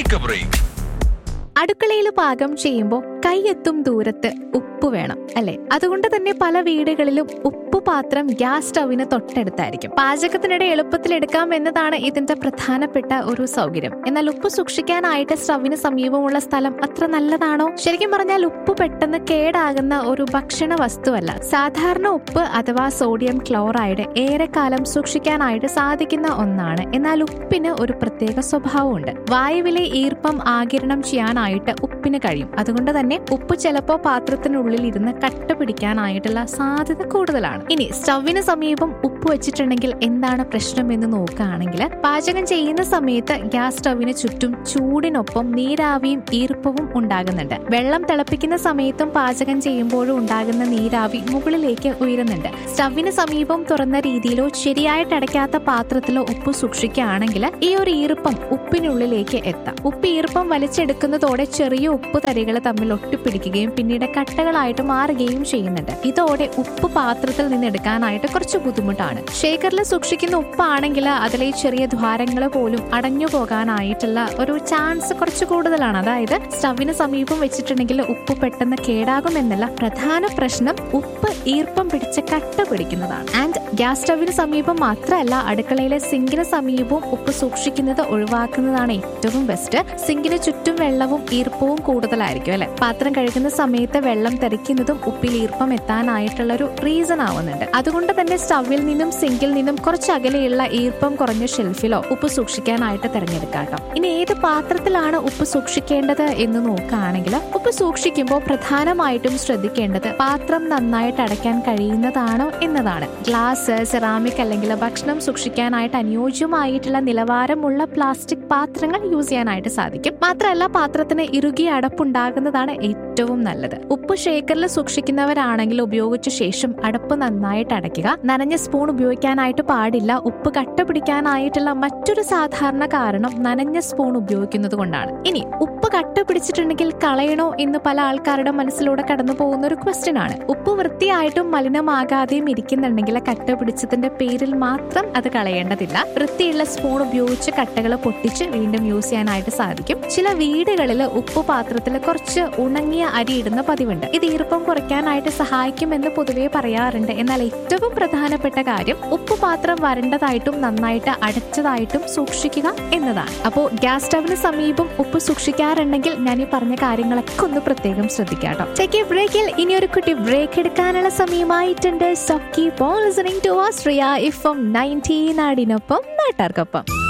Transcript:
take A break അടുക്കളയിൽ പാകം ചെയ്യുമ്പോൾ കൈയെത്തും ദൂരത്ത് ഉപ്പ് വേണം അല്ലെ അതുകൊണ്ട് തന്നെ പല വീടുകളിലും ഉപ്പ് പാത്രം ഗ്യാസ് സ്റ്റവിന് തൊട്ടടുത്തായിരിക്കും പാചകത്തിനിടെ എളുപ്പത്തിൽ എടുക്കാം എന്നതാണ് ഇതിന്റെ പ്രധാനപ്പെട്ട ഒരു സൗകര്യം എന്നാൽ ഉപ്പ് സൂക്ഷിക്കാനായിട്ട് സ്റ്റവിന് സമീപമുള്ള സ്ഥലം അത്ര നല്ലതാണോ ശരിക്കും പറഞ്ഞാൽ ഉപ്പ് പെട്ടെന്ന് കേടാകുന്ന ഒരു ഭക്ഷണ വസ്തുവല്ല സാധാരണ ഉപ്പ് അഥവാ സോഡിയം ക്ലോറൈഡ് ഏറെക്കാലം സൂക്ഷിക്കാനായിട്ട് സാധിക്കുന്ന ഒന്നാണ് എന്നാൽ ഉപ്പിന് ഒരു പ്രത്യേക സ്വഭാവമുണ്ട് വായുവിലെ ഈർപ്പം ആകിരണം ചെയ്യാനായിട്ട് ഉപ്പിന് കഴിയും അതുകൊണ്ട് തന്നെ ഉപ്പ് ചിലപ്പോ പാത്രത്തിനുള്ളിൽ ഇരുന്ന് കട്ട പിടിക്കാനായിട്ടുള്ള സാധ്യത കൂടുതലാണ് ഇനി സ്റ്റവിന് സമീപം ഉപ്പ് വെച്ചിട്ടുണ്ടെങ്കിൽ എന്താണ് പ്രശ്നം എന്ന് നോക്കുകയാണെങ്കിൽ പാചകം ചെയ്യുന്ന സമയത്ത് ഗ്യാസ് സ്റ്റവിന് ചുറ്റും ചൂടിനൊപ്പം നീരാവിയും ഈർപ്പവും ഉണ്ടാകുന്നുണ്ട് വെള്ളം തിളപ്പിക്കുന്ന സമയത്തും പാചകം ചെയ്യുമ്പോഴും ഉണ്ടാകുന്ന നീരാവി മുകളിലേക്ക് ഉയരുന്നുണ്ട് സ്റ്റവിന് സമീപം തുറന്ന രീതിയിലോ ശരിയായിട്ട് അടയ്ക്കാത്ത പാത്രത്തിലോ ഉപ്പ് സൂക്ഷിക്കുകയാണെങ്കിൽ ഈ ഒരു ഈർപ്പം ഉപ്പിനുള്ളിലേക്ക് എത്താം ഉപ്പ് ഈർപ്പം വലിച്ചെടുക്കുന്നതോടെ ചെറിയ ഉപ്പ് തരികൾ തമ്മിൽ ഒട്ടിപ്പിടിക്കുകയും പിന്നീട് കട്ടകളായിട്ട് മാറുകയും ചെയ്യുന്നുണ്ട് ഇതോടെ ഉപ്പ് പാത്രത്തിൽ നിന്ന് എടുക്കാനായിട്ട് കുറച്ച് ബുദ്ധിമുട്ടാണ് ഷേക്കറിൽ സൂക്ഷിക്കുന്ന ഉപ്പാണെങ്കിൽ അതിലെ ചെറിയ ദ്വാരങ്ങൾ പോലും അടഞ്ഞു പോകാനായിട്ടുള്ള ഒരു ചാൻസ് കുറച്ച് കൂടുതലാണ് അതായത് സ്റ്റവിന് സമീപം വെച്ചിട്ടുണ്ടെങ്കിൽ ഉപ്പ് പെട്ടെന്ന് കേടാകുമെന്നല്ല പ്രധാന പ്രശ്നം ഉപ്പ് ഈർപ്പം പിടിച്ച് കട്ട പിടിക്കുന്നതാണ് ആൻഡ് ഗ്യാസ് സ്റ്റവിന് സമീപം മാത്രമല്ല അടുക്കളയിലെ സിങ്കിന് സമീപവും ഉപ്പ് സൂക്ഷിക്കുന്നത് ഒഴിവാക്കുന്നതാണ് ഏറ്റവും ബെസ്റ്റ് സിങ്കിന് ചുറ്റും വെള്ളവും ഈർപ്പവും കൂടുതലായിരിക്കും അല്ലെ പാത്രം കഴുകുന്ന സമയത്ത് വെള്ളം തെറിക്കുന്നതും ഉപ്പിൽ ഈർപ്പം എത്താനായിട്ടുള്ള ഒരു റീസൺ ആവുന്നുണ്ട് അതുകൊണ്ട് തന്നെ സ്റ്റവിൽ നിന്നും സിങ്കിൽ നിന്നും കുറച്ച് അകലെയുള്ള ഈർപ്പം കുറഞ്ഞ ഷെൽഫിലോ ഉപ്പ് സൂക്ഷിക്കാനായിട്ട് തിരഞ്ഞെടുക്കാം കേട്ടോ ഇനി ഏത് പാത്രത്തിലാണ് ഉപ്പ് സൂക്ഷിക്കേണ്ടത് എന്ന് നോക്കുകയാണെങ്കിൽ ഉപ്പ് സൂക്ഷിക്കുമ്പോൾ പ്രധാനമായിട്ടും ശ്രദ്ധിക്കേണ്ടത് പാത്രം നന്നായിട്ട് അടയ്ക്കാൻ കഴിയുന്നതാണോ എന്നതാണ് ഗ്ലാസ് സെറാമിക് അല്ലെങ്കിൽ ഭക്ഷണം സൂക്ഷിക്കാനായിട്ട് അനുയോജ്യമായിട്ടുള്ള നിലവാരമുള്ള പ്ലാസ്റ്റിക് പാത്രങ്ങൾ യൂസ് ചെയ്യാനായിട്ട് സാധിക്കും മാത്രമല്ല പാത്രത്തിന് ഇറുകിയ അടപ്പുണ്ടാകുന്നതാണ് ഏറ്റവും നല്ലത് ഉപ്പ് ഷേക്കറിൽ സൂക്ഷിക്കുന്നവരാണെങ്കിൽ ഉപയോഗിച്ച ശേഷം അടപ്പ് നന്നായിട്ട് അടയ്ക്കുക നനഞ്ഞ സ്പൂൺ ഉപയോഗിക്കാനായിട്ട് പാടില്ല ഉപ്പ് കട്ട പിടിക്കാനായിട്ടുള്ള മറ്റൊരു സാധാരണ കാരണം നനഞ്ഞ സ്പൂൺ ഉപയോഗിക്കുന്നത് കൊണ്ടാണ് ഇനി ഉപ്പ് കട്ട പിടിച്ചിട്ടുണ്ടെങ്കിൽ കളയണോ എന്ന് പല ആൾക്കാരുടെ മനസ്സിലൂടെ കടന്നു പോകുന്ന ഒരു ക്വസ്റ്റ്യൻ ആണ് ഉപ്പ് വൃത്തിയായിട്ടും മലിനമാകാതെയും ഇരിക്കുന്നുണ്ടെങ്കിൽ കട്ട പിടിച്ചതിന്റെ പേരിൽ മാത്രം അത് കളയേണ്ടതില്ല വൃത്തിയുള്ള സ്പൂൺ ഉപയോഗിച്ച് കട്ടകൾ പൊട്ടിച്ച് വീണ്ടും യൂസ് ചെയ്യാനായിട്ട് സാധിക്കും ചില വീടുകളിൽ ഉപ്പ് പാത്രത്തിൽ കുറച്ച് ഉണങ്ങിയ അരി ഇടുന്ന പതിവുണ്ട് ഇത് ഈർപ്പം കുറയ്ക്കാനായിട്ട് സഹായിക്കുമെന്ന് പൊതുവേ പറയാറുണ്ട് എന്നാൽ ഏറ്റവും പ്രധാനപ്പെട്ട കാര്യം ഉപ്പ് പാത്രം വരണ്ടതായിട്ടും നന്നായിട്ട് അടച്ചതായിട്ടും സൂക്ഷിക്കുക എന്നതാണ് അപ്പോൾ ഗ്യാസ് സ്റ്റവിന് സമീപം ഉപ്പ് സൂക്ഷിക്കാറുണ്ടെങ്കിൽ ഞാൻ ഈ പറഞ്ഞ കാര്യങ്ങളൊക്കെ ഒന്ന് പ്രത്യേകം ശ്രദ്ധിക്കാട്ടോ ചെക്ക് ബ്രേക്കിൽ ഇനി ഒരു കുട്ടി ബ്രേക്ക് എടുക്കാനുള്ള സമയമായിട്ടുണ്ട് സൊക്കി പോൾ listening to Austria FM nineteen നാടിനൊപ്പം നാട്ടാർക്കൊപ്പം